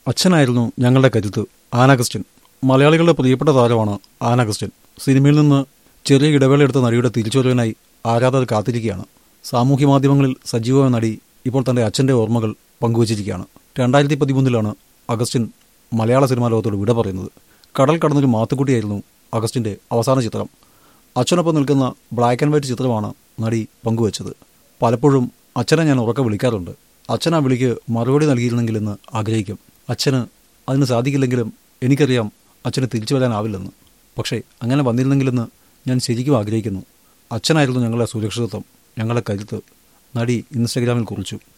അച്ഛനായിരുന്നു ഞങ്ങളുടെ കരുത്ത് ആനഗസ്റ്റിൻ മലയാളികളുടെ പ്രിയപ്പെട്ട താരമാണ് ആനഗസ്റ്റിൻ സിനിമയിൽ നിന്ന് ചെറിയ ഇടവേളയെടുത്ത നടിയുടെ തിരിച്ചുവരവിനായി ആരാധകർ കാത്തിരിക്കുകയാണ് സാമൂഹ്യ മാധ്യമങ്ങളിൽ സജീവമായ നടി ഇപ്പോൾ തന്റെ അച്ഛന്റെ ഓർമ്മകൾ പങ്കുവച്ചിരിക്കുകയാണ് രണ്ടായിരത്തി പതിമൂന്നിലാണ് അഗസ്റ്റിൻ മലയാള സിനിമാ ലോകത്തോട് വിട പറയുന്നത് കടൽ കടന്നൊരു മാത്തുക്കുട്ടിയായിരുന്നു അഗസ്റ്റിന്റെ അവസാന ചിത്രം അച്ഛനൊപ്പം നിൽക്കുന്ന ബ്ലാക്ക് ആൻഡ് വൈറ്റ് ചിത്രമാണ് നടി പങ്കുവച്ചത് പലപ്പോഴും അച്ഛനെ ഞാൻ ഉറക്കെ വിളിക്കാറുണ്ട് അച്ഛൻ ആ വിളിക്ക് മറുപടി നൽകിയിരുന്നെങ്കിലെന്ന് ആഗ്രഹിക്കും അച്ഛന് അതിന് സാധിക്കില്ലെങ്കിലും എനിക്കറിയാം അച്ഛന് തിരിച്ചു വരാനാവില്ലെന്ന് പക്ഷേ അങ്ങനെ വന്നിരുന്നെങ്കിലെന്ന് ഞാൻ ശരിക്കും ആഗ്രഹിക്കുന്നു അച്ഛനായിരുന്നു ഞങ്ങളുടെ സുരക്ഷിതത്വം ഞങ്ങളുടെ കരുത്ത് നടി ഇൻസ്റ്റഗ്രാമിൽ കുറിച്ചു